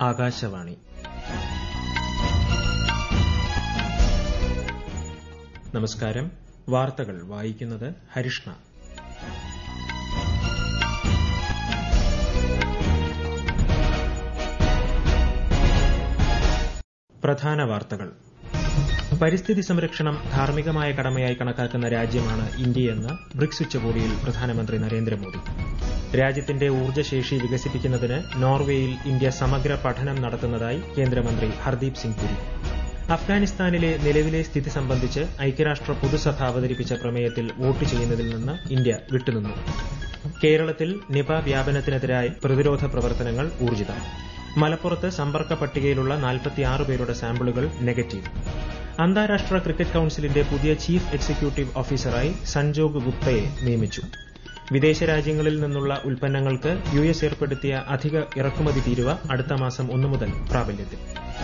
ആകാശവാണി നമസ്കാരം വാർത്തകൾ വായിക്കുന്നത് ഹരിഷ്ണ പ്രധാന വാർത്തകൾ പരിസ്ഥിതി സംരക്ഷണം ധാർമ്മികമായ കടമയായി കണക്കാക്കുന്ന രാജ്യമാണ് ഇന്ത്യയെന്ന് ബ്രിക്സ് ഉച്ചകോടിയിൽ പ്രധാനമന്ത്രി നരേന്ദ്രമോദി രാജ്യത്തിന്റെ ഊർജ്ജശേഷി വികസിപ്പിക്കുന്നതിന് നോർവേയിൽ ഇന്ത്യ സമഗ്ര പഠനം നടത്തുന്നതായി കേന്ദ്രമന്ത്രി ഹർദീപ് സിംഗ് പുരി അഫ്ഗാനിസ്ഥാനിലെ നിലവിലെ സ്ഥിതി സംബന്ധിച്ച് ഐക്യരാഷ്ട്ര പൊതുസഭ അവതരിപ്പിച്ച പ്രമേയത്തിൽ വോട്ട് ചെയ്യുന്നതിൽ നിന്ന് ഇന്ത്യ വിട്ടുനിന്നു കേരളത്തിൽ നിപ വ്യാപനത്തിനെതിരായ പ്രതിരോധ പ്രവർത്തനങ്ങൾ ഊർജിതം മലപ്പുറത്ത് സമ്പർക്ക പട്ടികയിലുള്ള നാൽപ്പത്തിയാറ് പേരുടെ സാമ്പിളുകൾ നെഗറ്റീവ് അന്താരാഷ്ട്ര ക്രിക്കറ്റ് കൌൺസിലിന്റെ പുതിയ ചീഫ് എക്സിക്യൂട്ടീവ് ഓഫീസറായി സഞ്ജോഗ് ഗുപ്തയെ നിയമിച്ചു വിദേശ രാജ്യങ്ങളിൽ നിന്നുള്ള ഉൽപ്പന്നങ്ങൾക്ക് യു എസ് ഏർപ്പെടുത്തിയ അധിക ഇറക്കുമതി തീരുവ അടുത്ത മാസം ഒന്നു മുതൽ പ്രാബല്യത്തിൽ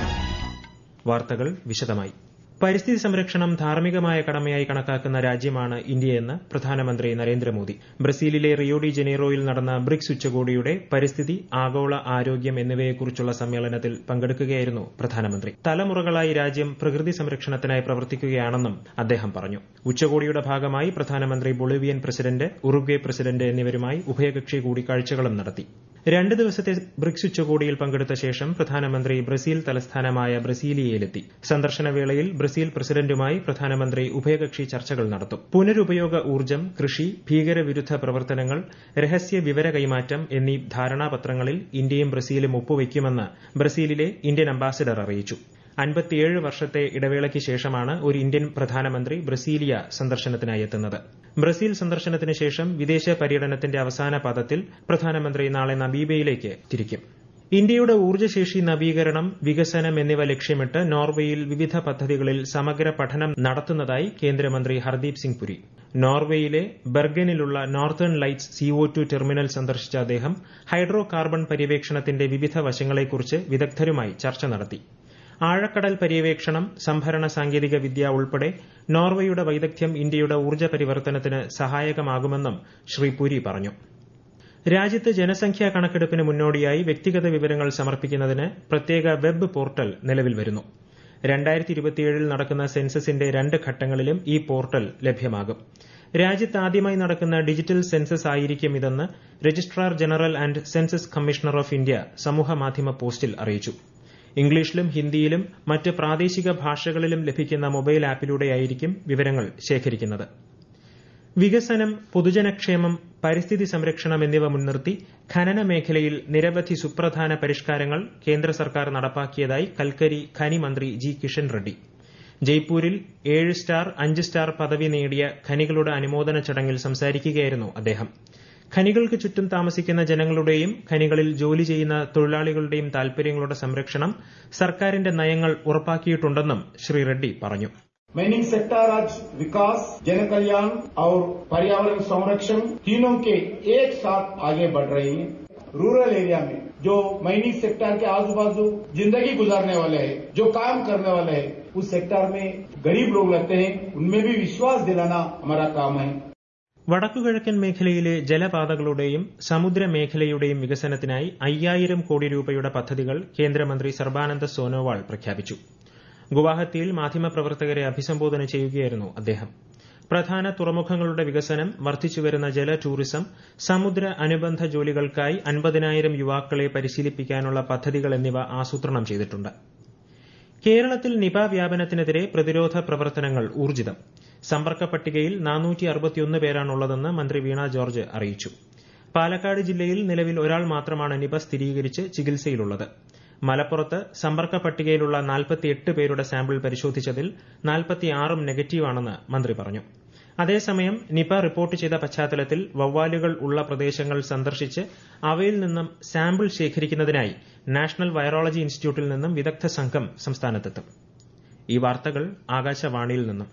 വാർത്തകൾ വിശദമായി പരിസ്ഥിതി സംരക്ഷണം ധാർമ്മികമായ കടമയായി കണക്കാക്കുന്ന രാജ്യമാണ് ഇന്ത്യയെന്ന് പ്രധാനമന്ത്രി നരേന്ദ്രമോദി ബ്രസീലിലെ റിയോ ഡി ജനീറോയിൽ നടന്ന ബ്രിക്സ് ഉച്ചകോടിയുടെ പരിസ്ഥിതി ആഗോള ആരോഗ്യം എന്നിവയെക്കുറിച്ചുള്ള സമ്മേളനത്തിൽ പങ്കെടുക്കുകയായിരുന്നു പ്രധാനമന്ത്രി തലമുറകളായി രാജ്യം പ്രകൃതി സംരക്ഷണത്തിനായി പ്രവർത്തിക്കുകയാണെന്നും അദ്ദേഹം പറഞ്ഞു ഉച്ചകോടിയുടെ ഭാഗമായി പ്രധാനമന്ത്രി ബൊളിവിയൻ പ്രസിഡന്റ് ഉറുഗ്വേ പ്രസിഡന്റ് എന്നിവരുമായി ഉഭയകക്ഷി കൂടിക്കാഴ്ചകളും നടത്തി രണ്ട് ദിവസത്തെ ബ്രിക്സ് ഉച്ചകോടിയിൽ പങ്കെടുത്ത ശേഷം പ്രധാനമന്ത്രി ബ്രസീൽ തലസ്ഥാനമായ ബ്രസീലിയയിലെത്തി സന്ദർശനവേളയിൽ ബ്രസീൽ പ്രസിഡന്റുമായി പ്രധാനമന്ത്രി ഉഭയകക്ഷി ചർച്ചകൾ നടത്തും പുനരുപയോഗ ഊർജ്ജം കൃഷി ഭീകരവിരുദ്ധ പ്രവർത്തനങ്ങൾ രഹസ്യ വിവര കൈമാറ്റം എന്നീ ധാരണാപത്രങ്ങളിൽ ഇന്ത്യയും ബ്രസീലും ഒപ്പുവയ്ക്കുമെന്ന് ബ്രസീലിലെ ഇന്ത്യൻ അംബാസിഡർ അറിയിച്ചു അൻപത്തിയേഴ് വർഷത്തെ ഇടവേളയ്ക്ക് ശേഷമാണ് ഒരു ഇന്ത്യൻ പ്രധാനമന്ത്രി ബ്രസീലിയ സന്ദർശനത്തിനായി എത്തുന്നത് ബ്രസീൽ സന്ദർശനത്തിന് ശേഷം വിദേശ പര്യടനത്തിന്റെ അവസാന പാദത്തിൽ പ്രധാനമന്ത്രി നാളെ നബീബയിലേക്ക് തിരിക്കും ഇന്ത്യയുടെ ഊർജ്ജശേഷി നവീകരണം വികസനം എന്നിവ ലക്ഷ്യമിട്ട് നോർവേയിൽ വിവിധ പദ്ധതികളിൽ സമഗ്ര പഠനം നടത്തുന്നതായി കേന്ദ്രമന്ത്രി ഹർദീപ് സിംഗ് പുരി നോർവേയിലെ ബെർഗനിലുള്ള northern lights C O two terminal സന്ദർശിച്ച അദ്ദേഹം ഹൈഡ്രോ കാർബൺ പര്യവേക്ഷണത്തിന്റെ വിവിധ വശങ്ങളെക്കുറിച്ച് വിദഗ്ധരുമായി ചർച്ച നടത്തി ആഴക്കടൽ പര്യവേക്ഷണം സംഭരണ സാങ്കേതിക വിദ്യ ഉൾപ്പെടെ നോർവേയുടെ വൈദഗ്ധ്യം ഇന്ത്യയുടെ ഊർജ്ജ പരിവർത്തനത്തിന് സഹായകമാകുമെന്നും ശ്രീ പുരി പറഞ്ഞു രാജ്യത്ത് ജനസംഖ്യാ കണക്കെടുപ്പിന് മുന്നോടിയായി വ്യക്തിഗത വിവരങ്ങൾ സമർപ്പിക്കുന്നതിന് പ്രത്യേക വെബ് പോർട്ടൽ നിലവിൽ വരുന്നു രണ്ടായിരത്തി ഇരുപത്തിയേഴിൽ നടക്കുന്ന സെൻസസിന്റെ രണ്ട് ഘട്ടങ്ങളിലും ഈ പോർട്ടൽ ലഭ്യമാകും രാജ്യത്ത് ആദ്യമായി നടക്കുന്ന ഡിജിറ്റൽ സെൻസസ് ആയിരിക്കും ഇതെന്ന് registrar general and census commissioner of India സമൂഹമാധ്യമ പോസ്റ്റിൽ അറിയിച്ചു ഇംഗ്ലീഷിലും ഹിന്ദിയിലും മറ്റ് പ്രാദേശിക ഭാഷകളിലും ലഭിക്കുന്ന മൊബൈൽ ആപ്പിലൂടെയായിരിക്കും വിവരങ്ങൾ ശേഖരിക്കുന്നത് വികസനം പൊതുജനക്ഷേമം പരിസ്ഥിതി സംരക്ഷണം എന്നിവ മുൻനിർത്തി ഖനന മേഖലയിൽ നിരവധി സുപ്രധാന പരിഷ്കാരങ്ങൾ കേന്ദ്ര സർക്കാർ നടപ്പാക്കിയതായി കൽക്കരി ഖനി മന്ത്രി ജി കിഷൻ റെഡ്ഡി ജയ്പൂരിൽ ഏഴ് സ്റ്റാർ അഞ്ച് സ്റ്റാർ പദവി നേടിയ ഖനികളുടെ അനുമോദന ചടങ്ങിൽ സംസാരിക്കുകയായിരുന്നു അദ്ദേഹം ഖനികൾക്ക് ചുറ്റും താമസിക്കുന്ന ജനങ്ങളുടെയും ഖനികളിൽ ജോലി ചെയ്യുന്ന തൊഴിലാളികളുടെയും താൽപര്യങ്ങളുടെ സംരക്ഷണം സർക്കാരിന്റെ നയങ്ങൾ ഉറപ്പാക്കിയിട്ടുണ്ടെന്നും ശ്രീ റെഡ്ഡി പറഞ്ഞു माइनिंग सेक्टर आज विकास जन कल्याण और पर्यावरण संरक्षण तीनों के एक साथ आगे बढ़ रही है रूरल एरिया में जो माइनिंग सेक्टर के आजू बाजू जिंदगी गुजारने वाले हैं जो काम करने वाले हैं उस सेक्टर में गरीब लोग लगते हैं उनमें भी विश्वास दिलाना हमारा काम है വടക്കുകിഴക്കൻ മേഖലയിലെ ജലപാതകളുടെയും സമുദ്ര മേഖലയുടെയും വികസനത്തിനായി അയ്യായിരം കോടി രൂപയുടെ പദ്ധതികൾ കേന്ദ്രമന്ത്രി സർബാനന്ദ സോനോവാൾ പ്രഖ്യാപിച്ചു ഗുവാഹത്തിയിൽ മാധ്യമപ്രവർത്തകരെ അഭിസംബോധന ചെയ്യുകയായിരുന്നു അദ്ദേഹം പ്രധാന തുറമുഖങ്ങളുടെ വികസനം വർദ്ധിച്ചുവരുന്ന ജല ടൂറിസം സമുദ്ര അനുബന്ധ ജോലികൾക്കായി അൻപതിനായിരം യുവാക്കളെ പരിശീലിപ്പിക്കാനുള്ള പദ്ധതികൾ എന്നിവ ആസൂത്രണം ചെയ്തിട്ടുണ്ട് കേരളത്തിൽ നിപ വ്യാപനത്തിനെതിരെ പ്രതിരോധ പ്രവർത്തനങ്ങൾ ഊർജിതം സമ്പർക്ക പട്ടികയിൽ പേരാണുള്ളതെന്ന് മന്ത്രി വീണ ജോർജ് അറിയിച്ചു പാലക്കാട് ജില്ലയിൽ നിലവിൽ ഒരാൾ മാത്രമാണ് നിപ സ്ഥിരീകരിച്ച് ചികിത്സയിലുള്ളത് മലപ്പുറത്ത് സമ്പർക്ക പട്ടികയിലുള്ള നാൽപ്പത്തിയെട്ട് പേരുടെ സാമ്പിൾ പരിശോധിച്ചതിൽ നാൽപ്പത്തിയാറും നെഗറ്റീവാണെന്ന് മന്ത്രി പറഞ്ഞു അതേസമയം നിപ റിപ്പോർട്ട് ചെയ്ത പശ്ചാത്തലത്തിൽ വവ്വാലുകൾ ഉള്ള പ്രദേശങ്ങൾ സന്ദർശിച്ച് അവയിൽ നിന്നും സാമ്പിൾ ശേഖരിക്കുന്നതിനായി നാഷണൽ വൈറോളജി ഇൻസ്റ്റിറ്റ്യൂട്ടിൽ നിന്നും വിദഗ്ധ സംഘം സംസ്ഥാനത്തെത്തും ഈ വാർത്തകൾ ആകാശവാണിയിൽ നിന്നും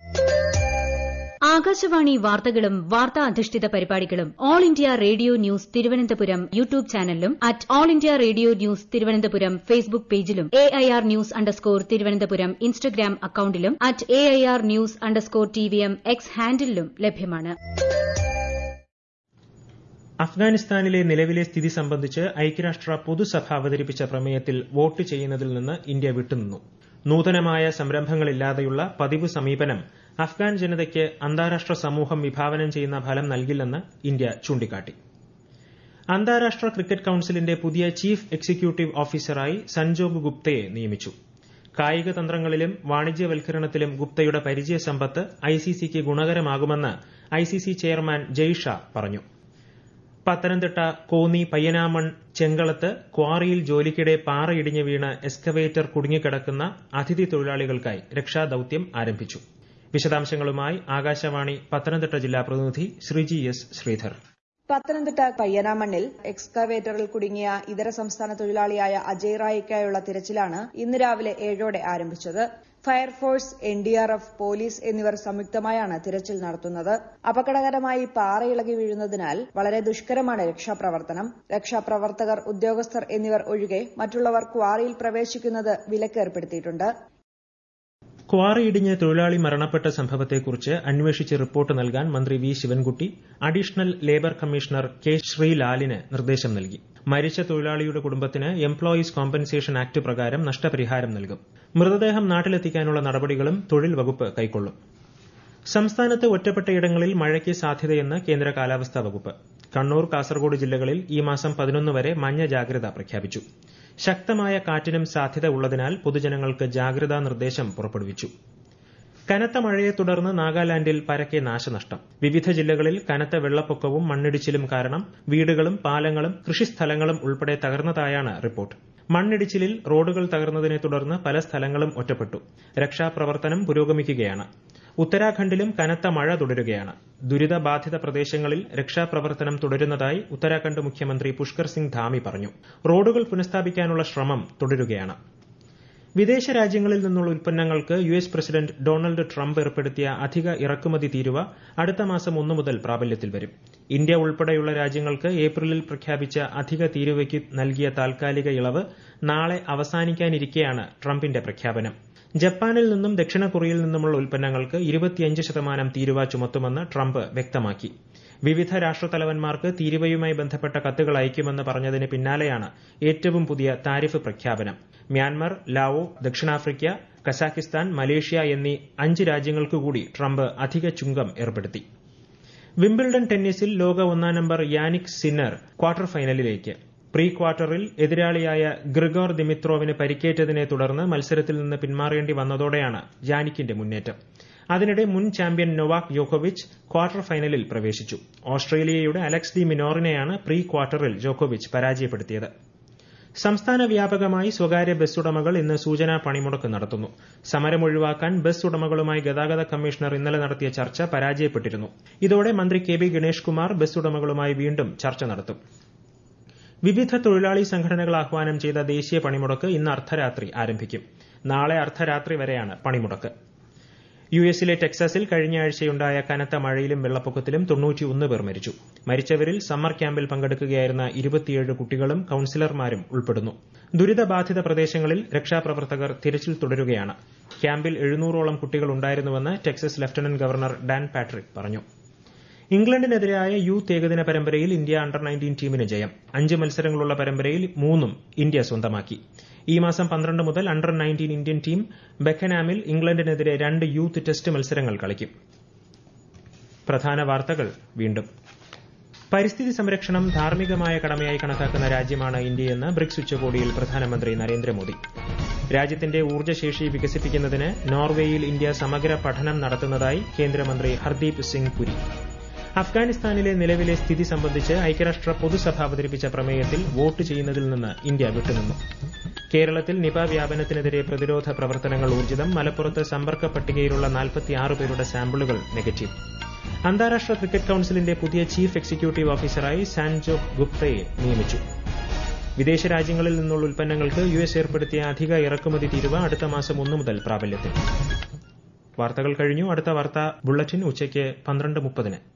ആകാശവാണി വാർത്തകളും വാർത്താ അധിഷ്ഠിത പരിപാടികളും All India Radio News Thiruvananthapuram YouTube ചാനലിലും at All India Radio News Thiruvananthapuram Facebook പേജിലും A I R news underscore Thiruvananthapuram Instagram അക്കൌണ്ടിലും at A I R news underscore T V M X ഹാൻഡിലും ലഭ്യമാണ് അഫ്ഗാനിസ്ഥാനിലെ നിലവിലെ സ്ഥിതി സംബന്ധിച്ച് ഐക്യരാഷ്ട്ര പൊതുസഭ അവതരിപ്പിച്ച പ്രമേയത്തിൽ വോട്ട് ചെയ്യുന്നതിൽ നിന്ന് ഇന്ത്യ വിട്ടുനിന്നു നൂതനമായ സംരംഭങ്ങളില്ലാതെയുള്ള പതിവ് സമീപനം അഫ്ഗാൻ ജനതയ്ക്ക് അന്താരാഷ്ട്ര സമൂഹം വിഭാവനം ചെയ്യുന്ന ഫലം നൽകില്ലെന്ന് ഇന്ത്യ ചൂണ്ടിക്കാട്ടി അന്താരാഷ്ട്ര ക്രിക്കറ്റ് കൌൺസിലിന്റെ പുതിയ ചീഫ് എക്സിക്യൂട്ടീവ് ഓഫീസറായി സഞ്ജോഗ് ഗുപ്തയെ നിയമിച്ചു കായിക തന്ത്രങ്ങളിലും വാണിജ്യവൽക്കരണത്തിലും ഗുപ്തയുടെ പരിചയ സമ്പത്ത് ഐസിസിക്ക് ഗുണകരമാകുമെന്ന് ഐസിസി ചെയർമാൻ ജയ് ഷാ പറഞ്ഞു പത്തനംതിട്ട കോന്നി പയ്യനാമൺ ചെങ്കളത്ത് ക്വാറിയിൽ ജോലിക്കിടെ പാറയിടിഞ്ഞ് വീണ് എക്സ്കവേറ്റർ കുടുങ്ങിക്കിടക്കുന്ന അതിഥി തൊഴിലാളികൾക്കായി രക്ഷാദൌത്യം ആരംഭിച്ചു വിശദാംശങ്ങളുമായി ആകാശവാണി പത്തനംതിട്ട ജില്ലാ പ്രതിനിധി ശ്രീജി എസ് ശ്രീധർ പത്തനംതിട്ട പയ്യനാമണ്ണിൽ എക്സ്കവേറ്ററിൽ കുടുങ്ങിയ ഇതര സംസ്ഥാന തൊഴിലാളിയായ അജയ് റായിക്കായുള്ള തിരച്ചിലാണ് ഇന്ന് രാവിലെ ഏഴോടെ ആരംഭിച്ചത് ഫയർഫോഴ്സ് എൻഡിആർഎഫ് പോലീസ് എന്നിവർ സംയുക്തമായാണ് തിരച്ചിൽ നടത്തുന്നത് അപകടകരമായി പാറയിളകി വീഴുന്നതിനാൽ വളരെ ദുഷ്കരമാണ് രക്ഷാപ്രവർത്തനം രക്ഷാപ്രവർത്തകർ ഉദ്യോഗസ്ഥർ എന്നിവർ ഒഴികെ മറ്റുള്ളവർ ക്വാറിയിൽ പ്രവേശിക്കുന്നത് വിലക്കേർപ്പെടുത്തിയിട്ടുണ്ട് ക്വാറിയിടിഞ്ഞ് തൊഴിലാളി മരണപ്പെട്ട സംഭവത്തെക്കുറിച്ച് അന്വേഷിച്ച് റിപ്പോർട്ട് നൽകാൻ മന്ത്രി V Sivankutty additional labour commissioner K ശ്രീലാലിന് നിർദ്ദേശം നൽകി മരിച്ച തൊഴിലാളിയുടെ കുടുംബത്തിന് എംപ്ലോയീസ് കോമ്പൻസേഷൻ ആക്ട് പ്രകാരം നഷ്ടപരിഹാരം നൽകും മൃതദേഹം നാട്ടിലെത്തിക്കാനുള്ള നടപടികളും തൊഴിൽ വകുപ്പ് കൈക്കൊള്ളും സംസ്ഥാനത്ത് ഒറ്റപ്പെട്ടയിടങ്ങളിൽ മഴയ്ക്ക് സാധ്യതയെന്ന് കേന്ദ്ര കാലാവസ്ഥാ വകുപ്പ് കണ്ണൂർ കാസർഗോഡ് ജില്ലകളിൽ ഈ മാസം പതിനൊന്ന് വരെ മഞ്ഞ ജാഗ്രത പ്രഖ്യാപിച്ചു ശക്തമായ കാറ്റിനും സാധ്യത ഉള്ളതിനാൽ പൊതുജനങ്ങൾക്ക് ജാഗ്രതാ നിർദ്ദേശം പുറപ്പെടുവിച്ചു കനത്ത മഴയെ തുടർന്ന് നാഗാലാൻഡിൽ പരക്കെ നാശനഷ്ടം വിവിധ ജില്ലകളിൽ കനത്ത വെള്ളപ്പൊക്കവും മണ്ണിടിച്ചിലും കാരണം വീടുകളും പാലങ്ങളും കൃഷിസ്ഥലങ്ങളും ഉൾപ്പെടെ തകർന്നതായാണ് റിപ്പോർട്ട് മണ്ണിടിച്ചിലിൽ റോഡുകൾ തകർന്നതിനെ തുടർന്ന് പല സ്ഥലങ്ങളും ഒറ്റപ്പെട്ടു രക്ഷാപ്രവർത്തനം പുരോഗമിക്കുകയാണ് ഉത്തരാഖണ്ഡിലും കനത്ത മഴ തുടരുകയാണ് ദുരിതബാധിത പ്രദേശങ്ങളിൽ രക്ഷാപ്രവർത്തനം തുടരുന്നതായി ഉത്തരാഖണ്ഡ് മുഖ്യമന്ത്രി പുഷ്കർ സിംഗ് ധാമി പറഞ്ഞു റോഡുകൾ പുനഃസ്ഥാപിക്കാനുള്ള ശ്രമം തുടരുകയാണ് വിദേശ രാജ്യങ്ങളിൽ നിന്നുള്ള ഉൽപ്പന്നങ്ങൾക്ക് U S president Donald Trump ഏർപ്പെടുത്തിയ അധിക ഇറക്കുമതി തീരുവ അടുത്ത മാസം ഒന്നു മുതൽ പ്രാബല്യത്തിൽ വരും ഇന്ത്യ ഉൾപ്പെടെയുള്ള രാജ്യങ്ങൾക്ക് ഏപ്രിലിൽ പ്രഖ്യാപിച്ച അധിക തീരുവയ്ക്ക് നൽകിയ താൽക്കാലിക ഇളവ് നാളെ അവസാനിക്കാനിരിക്കെയാണ് ട്രംപിന്റെ പ്രഖ്യാപനം ജപ്പാനിൽ നിന്നും ദക്ഷിണ കൊറിയയിൽ നിന്നുമുള്ള ഉൽപ്പന്നങ്ങൾക്ക് ഇരുപത്തിയഞ്ച് ശതമാനം തീരുവ ചുമത്തുമെന്ന് ട്രംപ് വ്യക്തമാക്കി വിവിധ രാഷ്ട്രത്തലവന്മാർക്ക് തീരുവയുമായി ബന്ധപ്പെട്ട കത്തുകൾ അയക്കുമെന്ന് പറഞ്ഞതിന് പിന്നാലെയാണ് ഏറ്റവും പുതിയ താരിഫ് പ്രഖ്യാപനം മ്യാൻമർ ലാവോ ദക്ഷിണാഫ്രിക്ക കസാഖിസ്ഥാൻ മലേഷ്യ എന്നീ അഞ്ച് രാജ്യങ്ങൾക്കു കൂടി ട്രംപ് അധിക ചുങ്കം ഏർപ്പെടുത്തി വിംബിൾഡൺ ടെന്നീസിൽ ലോക ഒന്നാം നമ്പർ യാനിക് സിന്നർ ക്വാർട്ടർ ഫൈനലിലേക്ക് പ്രീ ക്വാർട്ടറിൽ എതിരാളിയായ ഗ്രിഗോർ ദിമിത്രോവിന് പരിക്കേറ്റതിനെ തുടർന്ന് മത്സരത്തിൽ നിന്ന് പിന്മാറേണ്ടി വന്നതോടെയാണ് യാനിക്കിന്റെ മുന്നേറ്റം അതിനിടെ മുൻ ചാമ്പ്യൻ നൊവാക് യോക്കോവിച്ച് ക്വാർട്ടർ ഫൈനലിൽ പ്രവേശിച്ചു ഓസ്ട്രേലിയയുടെ അലക്സ് ഡി മിനോറിനെയാണ് പ്രീ ക്വാർട്ടറിൽ ജോക്കോവിച്ച് പരാജയപ്പെടുത്തിയത് സംസ്ഥാന വ്യാപകമായി സ്വകാര്യ ബസ് ഉടമകൾ ഇന്ന് സൂചനാ പണിമുടക്ക് നടത്തുന്നു സമരം ഒഴിവാക്കാൻ ബസ് ഉടമകളുമായി ഗതാഗത കമ്മീഷണർ ഇന്നലെ നടത്തിയ ചർച്ച പരാജയപ്പെട്ടിരുന്നു ഇതോടെ മന്ത്രി K B Ganesh Kumar bus ഉടമകളുമായി വീണ്ടും ചർച്ച നടത്തും വിവിധ തൊഴിലാളി സംഘടനകൾ ആഹ്വാനം ചെയ്ത ദേശീയ പണിമുടക്ക് ഇന്ന് അർദ്ധരാത്രി ആരംഭിക്കും നാളെ അർദ്ധരാത്രി വരെയാണ് പണിമുടക്ക് യു എസിലെ ടെക്സാസിൽ കഴിഞ്ഞ ആഴ്ചയുണ്ടായ കനത്ത മഴയിലും വെള്ളപ്പൊക്കത്തിലും തൊണ്ണൂറ്റിയൊന്ന് പേർ മരിച്ചു മരിച്ചവരിൽ സമ്മർ ക്യാമ്പിൽ പങ്കെടുക്കുകയായിരുന്ന ഇരുപത്തിയേഴ് കുട്ടികളും കൌൺസിലർമാരും ഉൾപ്പെടുന്നു ദുരിതബാധിത പ്രദേശങ്ങളിൽ രക്ഷാപ്രവർത്തകർ തിരച്ചിൽ തുടരുകയാണ് ക്യാമ്പിൽ എഴുന്നൂറോളം കുട്ടികൾ ഉണ്ടായിരുന്നുവെന്ന് Texas lieutenant governor Dan Patrick പറഞ്ഞു ഇംഗ്ലണ്ടിനെതിരായ യൂത്ത് ഏകദിന പരമ്പരയിൽ ഇന്ത്യ അണ്ടർ നയൻറ്റീൻ ടീമിന് ജയം അഞ്ച് മത്സരങ്ങളുള്ള പരമ്പരയിൽ മൂന്നും ഇന്ത്യ സ്വന്തമാക്കി ഈ മാസം പന്ത്രണ്ട് മുതൽ അണ്ടർ നയൻറ്റീൻ ഇന്ത്യൻ ടീം ബെക്കനാമിൽ ഇംഗ്ലണ്ടിനെതിരെ രണ്ട് യൂത്ത് ടെസ്റ്റ് മത്സരങ്ങൾ കളിക്കും പ്രധാന വാർത്തകൾ വീണ്ടും പരിസ്ഥിതി സംരക്ഷണം ധാർമ്മികമായ കടമയായി കണക്കാക്കുന്ന രാജ്യമാണ് ഇന്ത്യയെന്ന് ബ്രിക്സ് ഉച്ചകോടിയിൽ പ്രധാനമന്ത്രി നരേന്ദ്രമോദി രാജ്യത്തിന്റെ ഊർജ്ജശേഷി വികസിപ്പിക്കുന്നതിന് നോർവേയിൽ ഇന്ത്യ സമഗ്ര പഠനം നടത്തുന്നതായി കേന്ദ്രമന്ത്രി ഹർദീപ് സിംഗ് പുരി അഫ്ഗാനിസ്ഥാനിലെ നിലവിലെ സ്ഥിതി സംബന്ധിച്ച് ഐക്യരാഷ്ട്ര പൊതുസഭ അവതരിപ്പിച്ച പ്രമേയത്തിൽ വോട്ട് ചെയ്യുന്നതിൽ നിന്ന് ഇന്ത്യ വിട്ടുനിന്നു കേരളത്തിൽ നിപ വ്യാപനത്തിനെതിരെ പ്രതിരോധ പ്രവർത്തനങ്ങൾ ഊർജിതം മലപ്പുറത്ത് സമ്പർക്ക പട്ടികയിലുള്ള നാൽപ്പത്തിയാറ് പേരുടെ സാമ്പിളുകൾ നെഗറ്റീവ് അന്താരാഷ്ട്ര ക്രിക്കറ്റ് കൌൺസിലിന്റെ പുതിയ ചീഫ് എക്സിക്യൂട്ടീവ് ഓഫീസറായി സാൻജോ ഗുപ്തയെ നിയമിച്ചു വിദേശ രാജ്യങ്ങളിൽ നിന്നുള്ള ഉൽപ്പന്നങ്ങൾക്ക് യു എസ് ഏർപ്പെടുത്തിയ അധിക ഇറക്കുമതി തീരുവ അടുത്ത മാസം ഒന്നു മുതൽ പ്രാബല്യത്തിൽ വാർത്തകൾ കഴിഞ്ഞു അടുത്ത വാർത്താ ബുള്ളറ്റിൻ ഉച്ചയ്ക്ക് പന്ത്രണ്ട് മുപ്പതിന്